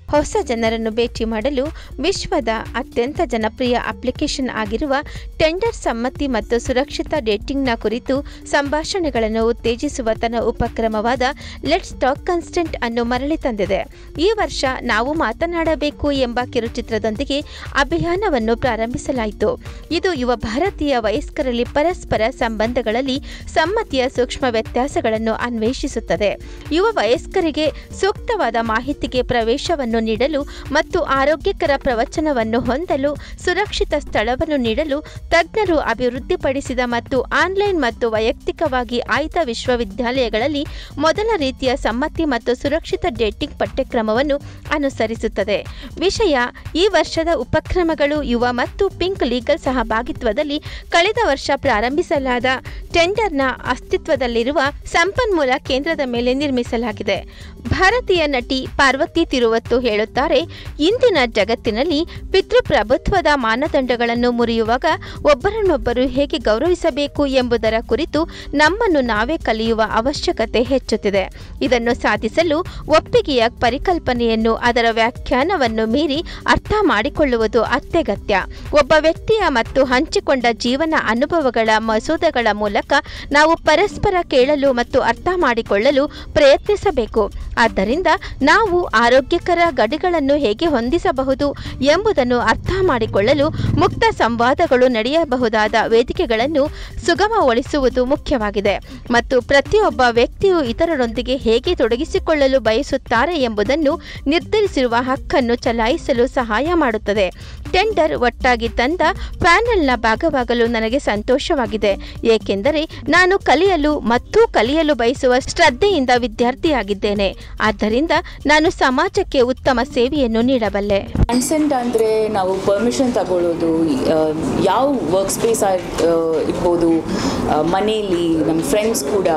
ಹೊಸ ಜನರನ್ನು ಭೇಟಿ ಮಾಡಲು ವಿಶ್ವದ ಅತ್ಯಂತ ಜನಪ್ರಿಯ ಅಪ್ಲಿಕೇಶನ್ ಆಗಿರುವ ಟೆಂಡರ್ ಸಮ್ಮತಿ ಮತ್ತು ಸುರಕ್ಷಿತ ಡೇಟಿಂಗ್ನ ಕುರಿತು ಸಂಭಾಷಣೆಗಳನ್ನು ಉತ್ತೇಜಿಸುವ ತನ್ನ ಉಪಕ್ರಮವಾದ ಲೆಟ್ಸ್ ಟಾಕ್ ಕನ್ಸ್ಟೆಂಟ್ ಅನ್ನು ಮರಳಿ ತಂದಿದೆ ಈ ವರ್ಷ ನಾವು ಮಾತನಾಡಬೇಕು ಎಂಬ ಕಿರುಚಿತ್ರದೊಂದಿಗೆ ಅಭಿಯಾನವನ್ನು ಪ್ರಾರಂಭಿಸಲಾಯಿತು ಇದು ಯುವ ಭಾರತೀಯ ವಯಸ್ಕರಲ್ಲಿ ಪರಸ್ಪರ ಸಂಬಂಧಗಳಲ್ಲಿ ಸಮ್ಮತಿಯ ಸೂಕ್ಷ್ಮ ವ್ಯತ್ಯಾಸಗಳನ್ನು ಅನ್ವೇಷಿಸುತ್ತದೆ ಯುವ ವಯಸ್ಕರಿಗೆ ಸೂಕ್ತವಾದ ಮಾಹಿತಿಗೆ ಪ್ರವೇಶವನ್ನು ನೀಡಲು ಮತ್ತು ಆರೋಗ್ಯಕರ ಪ್ರವಚನವನ್ನು ಹೊಂದಲು ಸುರಕ್ಷಿತ ಸ್ಥಳವನ್ನು ನೀಡಲು ತಜ್ಞರು ಅಭಿವೃದ್ಧಿಪಡಿಸಿದ ಮತ್ತು ಆನ್ಲೈನ್ ಮತ್ತು ವೈಯಕ್ತಿಕವಾಗಿ ಆಯ್ದ ವಿಶ್ವವಿದ್ಯಾಲಯಗಳಲ್ಲಿ ಮೊದಲ ರೀತಿಯ ಸಮ್ಮತಿ ಮತ್ತು ಸುರಕ್ಷಿತ ಡೇಟಿಂಗ್ ಪಠ್ಯಕ್ರಮವನ್ನು ಅನುಸರಿಸುತ್ತದೆ ವಿಷಯ ಈ ವರ್ಷದ ಉಪಕ್ರಮಗಳು ಯುವ ಮತ್ತು ಪಿಂಕ್ ಲೀಗಲ್ ಸಹಭಾಗಿತ್ವದಲ್ಲಿ ಕಳೆದ ವರ್ಷ ಪ್ರಾರಂಭಿಸಲಾದ ಟೆಂಡರ್ನ ಅಸ್ತಿತ್ವದಲ್ಲಿರುವ ಸಂಪನ್ಮೂಲ ಕೇಂದ್ರದ ಮೇಲೆ ನಿರ್ಮಿಸಲಾಗಿದೆ ಭಾರತೀಯ ನಟಿ ಪಾರ್ವತಿ ತಿರುವತ್ತು ಹೇಳುತ್ತಾರೆ ಇಂದಿನ ಜಗತ್ತಿನಲ್ಲಿ ಪಿತೃಪ್ರಭುತ್ವದ ಮಾನದಂಡಗಳನ್ನು ಮುರಿಯುವಾಗ ಒಬ್ಬರನ್ನೊಬ್ಬರು ಹೇಗೆ ಗೌರವಿಸಬೇಕು ಎಂಬುದರ ಕುರಿತು ನಮ್ಮನ್ನು ನಾವೇ ಕಲಿಯುವ ಅವಶ್ಯಕತೆ ಹೆಚ್ಚುತ್ತಿದೆ ಇದನ್ನು ಸಾಧಿಸಲು ಒಪ್ಪಿಗೆಯ ಪರಿಕಲ್ಪನೆಯನ್ನು ಅದರ ವ್ಯಾಖ್ಯಾನವನ್ನು ಮೀರಿ ಅರ್ಥ ಮಾಡಿಕೊಳ್ಳುವುದು ಅತ್ಯಗತ್ಯ ಒಬ್ಬ ವ್ಯಕ್ತಿಯ ಮತ್ತು ಹಂಚಿಕೊಂಡ ಜೀವನ ಅನುಭವಗಳ ಮಸೂದೆಗಳ ಮೂಲಕ ನಾವು ಪರಸ್ಪರ ಕೇಳಲು ಮತ್ತು ಅರ್ಥ ಮಾಡಿಕೊಳ್ಳಲು ಪ್ರಯತ್ನಿಸಬೇಕು ಆದ್ದರಿಂದ ನಾವು ಆರೋಗ್ಯಕರ ಗಡಿಗಳನ್ನು ಹೇಗೆ ಹೊಂದಿಸಬಹುದು ಎಂಬುದನ್ನು ಅರ್ಥ ಮಾಡಿಕೊಳ್ಳಲು ಮುಕ್ತ ಸಂವಾದಗಳು ನಡೆಯಬಹುದಾದ ವೇದಿಕೆಗಳನ್ನು ಸುಗಮಗೊಳಿಸುವುದು ಮುಖ್ಯವಾಗಿದೆ ಮತ್ತು ಪ್ರತಿಯೊಬ್ಬ ವ್ಯಕ್ತಿಯು ಇತರರೊಂದಿಗೆ ಹೇಗೆ ತೊಡಗಿಸಿಕೊಳ್ಳಲು ಬಯಸುತ್ತಾರೆ ಎಂಬುದನ್ನು ನಿರ್ಧರಿಸಿರುವ ಹಕ್ಕನ್ನು ಚಲಾಯಿಸಲು ಸಹಾಯ ಮಾಡುತ್ತದೆ ಟೆಂಡರ್ ಒಟ್ಟಾಗಿ ತಂದ ಪ್ಯಾನೆಲ್ನ ಭಾಗವಾಗಲು ನನಗೆ ಸಂತೋಷವಾಗಿದೆ ಏಕೆಂದರೆ ನಾನು ಕಲಿಯಲು ಮತ್ತು ಕಲಿಯಲು ಬಯಸುವ ಶ್ರದ್ಧೆಯಿಂದ ವಿದ್ಯಾರ್ಥಿಯಾಗಿದ್ದೇನೆ ಆದ್ದರಿಂದ ನಾನು ಸಮಾಜಕ್ಕೆ ಉತ್ತಮ ಸೇವೆಯನ್ನು ನೀಡಬಲ್ಲೆ ಕನ್ಸೆಂಟ್ ಅಂದರೆ ನಾವು ಪರ್ಮಿಷನ್ ತಗೊಳ್ಳೋದು ಆ, ಯಾವ ವರ್ಕ್ ಸ್ಪೇಸ್ ಇರ್ಬೋದು ಆ, ಮನೇಲಿ ನಮ್ಮ ಫ್ರೆಂಡ್ಸ್ ಕೂಡ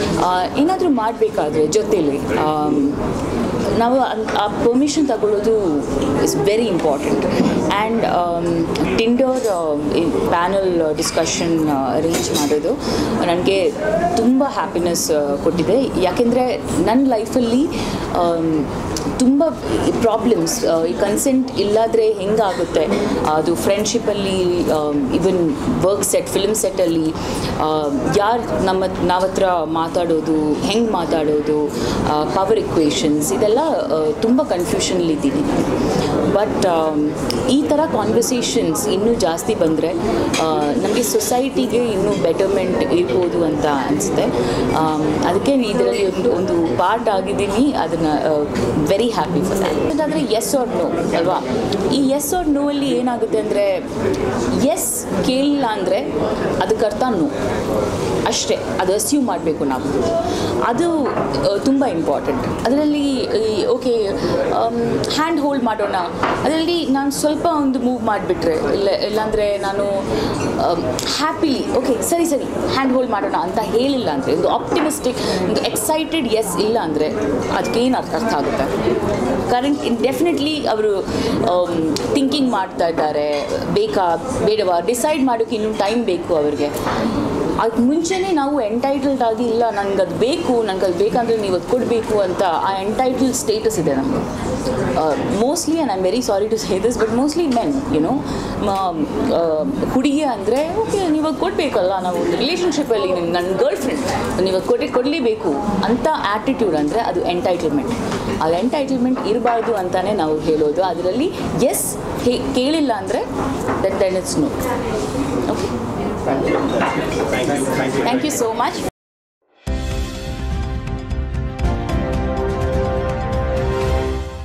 ಏನಾದರೂ ಮಾಡಬೇಕಾದ್ರೆ ಜೊತೇಲಿ ಆಮ್, ನಾವು ಅನ್- ಆ ಪರ್ಮಿಷನ್ ತಗೊಳ್ಳೋದು is very important and tinder panel discussion arrange ಮಾಡೋದು ನನಗೆ ತುಂಬ ಹ್ಯಾಪಿನೆಸ್ ಕೊಟ್ಟಿದೆ ಯಾಕೆಂದರೆ ನನ್ನ ಲೈಫಲ್ಲಿ ತುಂಬ ಪ್ರಾಬ್ಲಮ್ಸ್ ಈ ಕನ್ಸೆಂಟ್ ಇಲ್ಲಾದರೆ ಹೆಂಗಾಗುತ್ತೆ ಅದು ಫ್ರೆಂಡ್ಶಿಪ್ಪಲ್ಲಿ ಇವನ್ ವರ್ಕ್ ಸೆಟ್ ಫಿಲ್ಮ್ ಸೆಟ್ಟಲ್ಲಿ ಯಾರು ನಮ್ಮ ನಾವ್ ಹತ್ರ ಮಾತಾಡೋದು ಹೆಂಗೆ ಮಾತಾಡೋದು ಪವರ್ ಇಕ್ವೇಷನ್ಸ್ ಇದೆಲ್ಲ ತುಂಬ ಕನ್ಫ್ಯೂಷನಲ್ಲಿದ್ದೀನಿ ಬಟ್ ಈ ಥರ ಕಾನ್ವರ್ಸೇಷನ್ಸ್ ಇನ್ನೂ ಜಾಸ್ತಿ ಬಂದರೆ ನಮಗೆ ಸೊಸೈಟಿಗೆ ಇನ್ನೂ ಬೆಟರ್ಮೆಂಟ್ ಇರ್ಬೋದು ಅಂತ ಅನಿಸುತ್ತೆ ಅದಕ್ಕೆ ಇದರಲ್ಲಿ ಒಂದು ಒಂದು ಪಾರ್ಟ್ ಆಗಿದ್ದೀನಿ ಅದನ್ನು ವೆರಿ ಹ್ಯಾಪಿ ಫಾರ್ ದ್ಯಾಟ್ ಆದರೆ ಎಸ್ ಆರ್ ನೋ ಅಲ್ವಾ ಈ ಎಸ್ ಆರ್ ನೋ ಅಲ್ಲಿ ಏನಾಗುತ್ತೆ ಅಂದರೆ ಎಸ್ ಕೇಳಿಲ್ಲ ಅಂದರೆ ಅದಕ್ಕೆ ಅರ್ಥ ನೋ ಅಷ್ಟೇ ಅದು ಅಸ್ಯೂಮ್ ಮಾಡಬೇಕು ನಾವು ಅದು ತುಂಬ ಇಂಪಾರ್ಟೆಂಟ್ ಅದರಲ್ಲಿ ಓಕೆ ಹ್ಯಾಂಡ್ ಹೋಲ್ಡ್ ಮಾಡೋಣ ಅದರಲ್ಲಿ ನಾನು ಸ್ವಲ್ಪ ಒಂದು ಮೂವ್ ಮಾಡಿಬಿಟ್ರೆ ಇಲ್ಲ ಇಲ್ಲಾಂದರೆ ನಾನು ಹ್ಯಾಪಿಲಿ ಓಕೆ ಸರಿ ಸರಿ ಹ್ಯಾಂಡ್ ಹೋಲ್ಡ್ ಮಾಡೋಣ ಅಂತ ಹೇಳಿಲ್ಲ ಅಂದರೆ ಒಂದು ಆಪ್ಟಿಮಿಸ್ಟಿಕ್ ಒಂದು ಎಕ್ಸೈಟೆಡ್ ಎಸ್ ಇಲ್ಲ ಅಂದರೆ ಅದಕ್ಕೇನು ಅರ್ಥ ಅರ್ಥ ಆಗುತ್ತೆ ಕರೆಂಟ್ ಡೆಫಿನೆಟ್ಲಿ ಅವರು ಥಿಂಕಿಂಗ್ ಮಾಡ್ತಾ ಇದ್ದಾರೆ ಬೇಕಾ ಬೇಡವಾ ಡಿಸೈಡ್ ಮಾಡೋಕ್ಕೆ ಇನ್ನೂ ಟೈಮ್ ಬೇಕು ಅವ್ರಿಗೆ ಅದಕ್ಕೆ ಮುಂಚೆನೇ ನಾವು ಎಂಟೈಟಲ್ಡ್ ಆಗಿ ಇಲ್ಲ ನನಗೆ ಅದು ಬೇಕು ನನಗೆ ಅದು ಬೇಕಂದ್ರೆ ನೀವು ಅದು ಕೊಡಬೇಕು ಅಂತ ಆ ಎಂಟೈಟಲ್ ಸ್ಟೇಟಸ್ ಇದೆ ನಮಗೆ mostly and I am very sorry to say this but mostly men you know ಹುಡುಗಿ ಅಂದರೆ ಓಕೆ ನೀವು ಅದು ಕೊಡಬೇಕಲ್ಲ ನಾವು ಒಂದು ರಿಲೇಷನ್ಶಿಪ್ಪಲ್ಲಿ ನನ್ನ ಗರ್ಲ್ ಫ್ರೆಂಡ್ ನೀವು ಅದು ಕೊಟ್ಟೆ ಕೊಡಲೇಬೇಕು ಅಂತ ಆ್ಯಟಿಟ್ಯೂಡ್ ಅಂದರೆ ಅದು ಎಂಟೈಟಲ್ಮೆಂಟ್ ಅದು ಎಂಟೈಟಲ್ಮೆಂಟ್ ಇರಬಾರ್ದು ಅಂತಲೇ ನಾವು ಹೇಳೋದು ಅದರಲ್ಲಿ ಎಸ್ ಹೇ ಕೇಳಿಲ್ಲ ಅಂದರೆ that then it's no okay thank you so much